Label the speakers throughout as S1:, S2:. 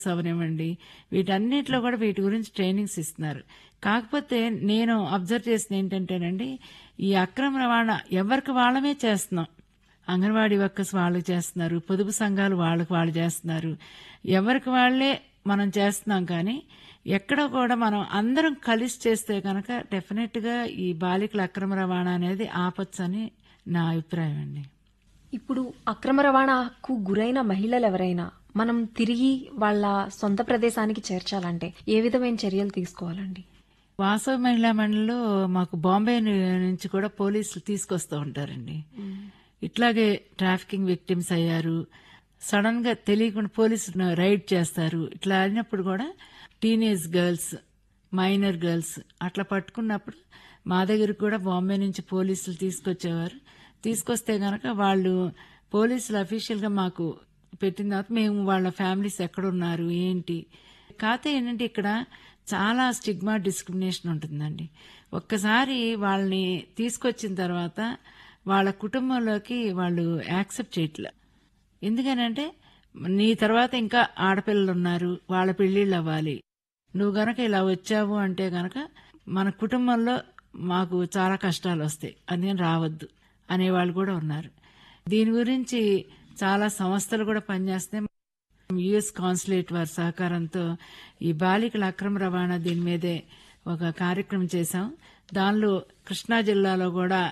S1: అవనివ్వండి వీటన్నిటిలో కూడా వీటి గురించి ట్రైనింగ్స్ ఇస్తున్నారు కాకపోతే నేను అబ్జర్వ్ చేసిన ఏంటంటేనండి ఈ అక్రమ రవాణా ఎవరికి వాళ్ళమే చేస్తున్నాం అంగన్వాడీ వర్కర్స్ వాళ్ళు చేస్తున్నారు పొదుపు సంఘాలు వాళ్ళకి వాళ్ళు చేస్తున్నారు ఎవరికి వాళ్ళే మనం చేస్తున్నాం కానీ ఎక్కడ కూడా మనం అందరం కలిసి చేస్తే కనుక డెఫినెట్ గా ఈ బాలికల అక్రమ రవాణా అనేది ఆపచ్చని నా అభిప్రాయం అండి
S2: ఇప్పుడు అక్రమ రవాణాకు గురైన మహిళలు ఎవరైనా మనం తిరిగి వాళ్ళ సొంత ప్రదేశానికి చేర్చాలంటే ఏ విధమైన చర్యలు తీసుకోవాలండి
S1: వాసవ మహిళా మండలిలో మాకు బాంబే నుంచి కూడా పోలీసులు తీసుకొస్తూ ఉంటారండి ఇట్లాగే ట్రాఫికింగ్ విక్టిమ్స్ అయ్యారు సడన్ గా తెలియకుండా పోలీసులు రైడ్ చేస్తారు ఇట్లా అయినప్పుడు కూడా టీనేజ్ గర్ల్స్ మైనర్ గర్ల్స్ అట్లా పట్టుకున్నప్పుడు మా దగ్గరికి కూడా బాంబే నుంచి పోలీసులు తీసుకొచ్చేవారు తీసుకొస్తే గనక వాళ్ళు పోలీసులు అఫీషియల్ గా మాకు పెట్టిన తర్వాత మేము వాళ్ళ ఫ్యామిలీస్ ఎక్కడున్నారు ఏంటి కాకపోతే ఏంటంటే ఇక్కడ చాలా స్టిగ్మా డిస్క్రిమినేషన్ ఉంటుందండి ఒక్కసారి వాళ్ళని తీసుకొచ్చిన తర్వాత వాళ్ళ కుటుంబంలోకి వాళ్ళు యాక్సెప్ట్ చేయట్లే ఎందుకనంటే నీ తర్వాత ఇంకా ఆడపిల్లలు ఉన్నారు వాళ్ళ పెళ్లిళ్ళు అవ్వాలి నువ్వు గనక ఇలా వచ్చావు అంటే గనక మన కుటుంబంలో మాకు చాలా కష్టాలు వస్తాయి అందుకని రావద్దు అనేవాళ్ళు కూడా ఉన్నారు దీని గురించి చాలా సంస్థలు కూడా పనిచేస్తున్నాయి యుఎస్ కాన్సులేట్ వారి సహకారంతో ఈ బాలికల అక్రమ రవాణా దీని మీదే ఒక కార్యక్రమం చేశాం దానిలో కృష్ణా జిల్లాలో కూడా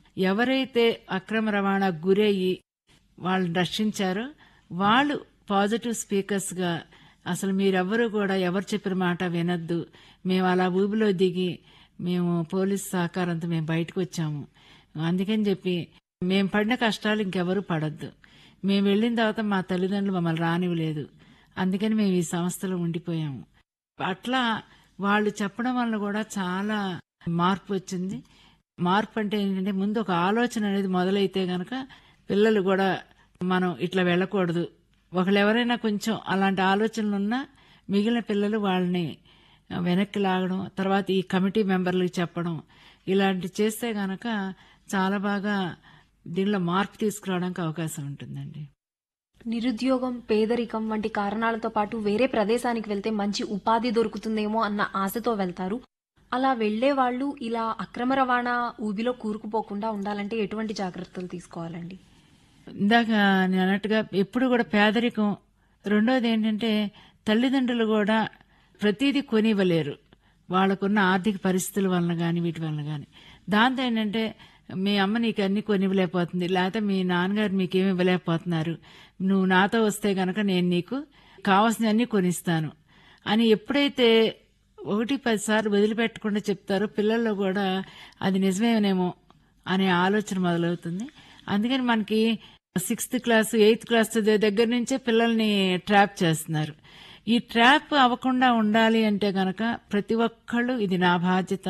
S1: ఎవరైతే అక్రమ రవాణా గురయ్యి వాళ్ళని రక్షించారో వాళ్ళు పాజిటివ్ స్పీకర్స్ గా అసలు మీరెవ్వరూ కూడా ఎవరు చెప్పిన మాట వినొద్దు మేము అలా ఊబిలో దిగి మేము పోలీస్ సహకారంతో మేము బయటకు వచ్చాము అందుకని చెప్పి మేము పడిన కష్టాలు ఇంకెవరూ పడొద్దు మేము వెళ్ళిన తర్వాత మా తల్లిదండ్రులు మమ్మల్ని రానివ్వలేదు అందుకని మేము ఈ సంస్థలో ఉండిపోయాము అట్లా వాళ్ళు చెప్పడం వల్ల కూడా చాలా మార్పు వచ్చింది మార్పు అంటే ఏంటంటే ముందు ఒక ఆలోచన అనేది మొదలైతే గనక పిల్లలు కూడా మనం ఇట్లా వెళ్ళకూడదు ఒకళ్ళు ఎవరైనా కొంచెం అలాంటి ఆలోచనలు ఉన్నా మిగిలిన పిల్లలు వాళ్ళని వెనక్కి లాగడం తర్వాత ఈ కమిటీ మెంబర్లకు చెప్పడం ఇలాంటి చేస్తే గనక చాలా బాగా దీనిలో మార్పు తీసుకురావడానికి అవకాశం ఉంటుందండి
S2: నిరుద్యోగం పేదరికం వంటి కారణాలతో పాటు వేరే ప్రదేశానికి వెళ్తే మంచి ఉపాధి దొరుకుతుందేమో అన్న ఆశతో వెళ్తారు అలా వెళ్లే వాళ్ళు ఇలా అక్రమ రవాణా ఊబిలో కూరుకుపోకుండా ఉండాలంటే ఎటువంటి జాగ్రత్తలు తీసుకోవాలండి
S1: ఇందాక నేను అన్నట్టుగా ఎప్పుడు కూడా పేదరికం రెండోది ఏంటంటే తల్లిదండ్రులు కూడా ప్రతిదీ కొనివ్వలేరు వాళ్ళకున్న ఆర్థిక పరిస్థితుల వలన కానీ వీటి వలన కానీ దాంతో ఏంటంటే మీ అమ్మ నీకు అన్ని కొనివ్వలేకపోతుంది లేకపోతే మీ నాన్నగారు మీకేమి ఇవ్వలేకపోతున్నారు నువ్వు నాతో వస్తే గనక నేను నీకు కావాల్సినవన్నీ కొనిస్తాను అని ఎప్పుడైతే ఒకటి పదిసార్లు వదిలిపెట్టకుండా చెప్తారో పిల్లల్లో కూడా అది నిజమేనేమో అనే ఆలోచన మొదలవుతుంది అందుకని మనకి సిక్స్త్ క్లాస్ ఎయిత్ క్లాస్ చదివే దగ్గర నుంచే పిల్లల్ని ట్రాప్ చేస్తున్నారు ఈ ట్రాప్ అవ్వకుండా ఉండాలి అంటే గనక ప్రతి ఒక్కళ్ళు ఇది నా బాధ్యత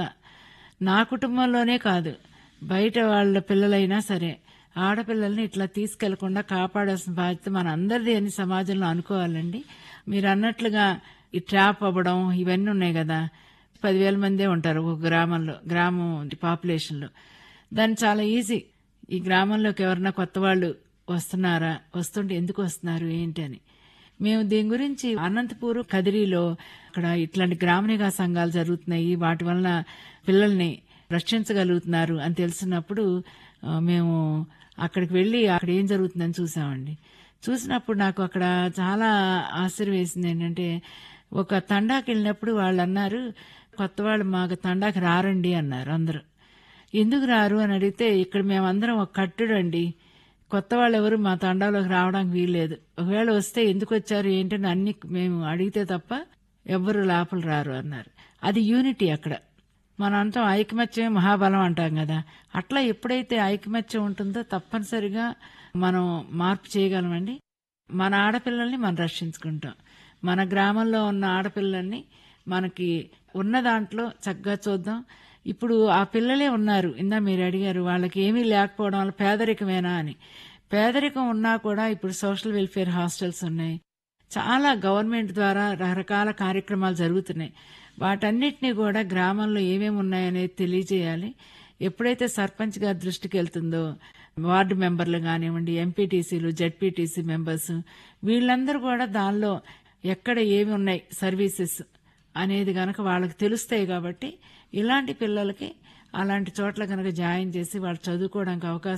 S1: నా కుటుంబంలోనే కాదు బయట వాళ్ళ పిల్లలైనా సరే ఆడపిల్లల్ని ఇట్లా తీసుకెళ్లకుండా కాపాడాల్సిన బాధ్యత మన అందరిది అని సమాజంలో అనుకోవాలండి మీరు అన్నట్లుగా ఈ ట్రాప్ అవ్వడం ఇవన్నీ ఉన్నాయి కదా పదివేల మందే ఉంటారు ఒక గ్రామంలో గ్రామం పాపులేషన్లో దాన్ని చాలా ఈజీ ఈ గ్రామంలోకి ఎవరన్నా కొత్త వాళ్ళు వస్తున్నారా వస్తుంటే ఎందుకు వస్తున్నారు ఏంటి అని మేము దీని గురించి అనంతపూర్ కదిరిలో అక్కడ ఇట్లాంటి గ్రామనిగా సంఘాలు జరుగుతున్నాయి వాటి వలన పిల్లల్ని రక్షించగలుగుతున్నారు అని తెలిసినప్పుడు ఆ, మేము అక్కడికి వెళ్ళి అక్కడ ఏం జరుగుతుందని చూసామండి చూసినప్పుడు నాకు అక్కడ చాలా ఆశ్చర్యం వేసింది ఏంటంటే ఒక తండాకి వెళ్ళినప్పుడు వాళ్ళు అన్నారు కొత్త వాళ్ళు మాకు తండాకి రారండి అన్నారు అందరూ ఎందుకు రారు అని అడిగితే ఇక్కడ మేమందరం ఒక కట్టుడు అండి కొత్త వాళ్ళు ఎవరు మా తండాలోకి రావడానికి వీల్లేదు ఒకవేళ వస్తే ఎందుకు వచ్చారు ఏంటని అన్ని మేము అడిగితే తప్ప ఎవ్వరు లోపల రారు అన్నారు అది యూనిటీ అక్కడ మనం అంటాం ఐకమత్యమే మహాబలం అంటాం కదా అట్లా ఎప్పుడైతే ఐకమత్యం ఉంటుందో తప్పనిసరిగా మనం మార్పు చేయగలమండి మన ఆడపిల్లల్ని మనం రక్షించుకుంటాం మన గ్రామంలో ఉన్న ఆడపిల్లల్ని మనకి ఉన్న దాంట్లో చక్కగా చూద్దాం ఇప్పుడు ఆ పిల్లలే ఉన్నారు ఇందా మీరు అడిగారు వాళ్ళకి ఏమీ లేకపోవడం వల్ల పేదరికమేనా అని పేదరికం ఉన్నా కూడా ఇప్పుడు సోషల్ వెల్ఫేర్ హాస్టల్స్ ఉన్నాయి చాలా గవర్నమెంట్ ద్వారా రకరకాల కార్యక్రమాలు జరుగుతున్నాయి వాటన్నిటినీ కూడా గ్రామంలో ఏమేమి ఉన్నాయనేది తెలియజేయాలి ఎప్పుడైతే సర్పంచ్ గారి దృష్టికి వెళ్తుందో వార్డు మెంబర్లు కానివ్వండి ఎంపీటీసీలు జడ్పీటీసీ మెంబర్స్ వీళ్ళందరూ కూడా దానిలో ఎక్కడ ఏమి ఉన్నాయి సర్వీసెస్ అనేది గనక వాళ్ళకి తెలుస్తాయి కాబట్టి ఇలాంటి పిల్లలకి అలాంటి చోట్ల కనుక జాయిన్ చేసి వాళ్ళు చదువుకోవడానికి అవకాశం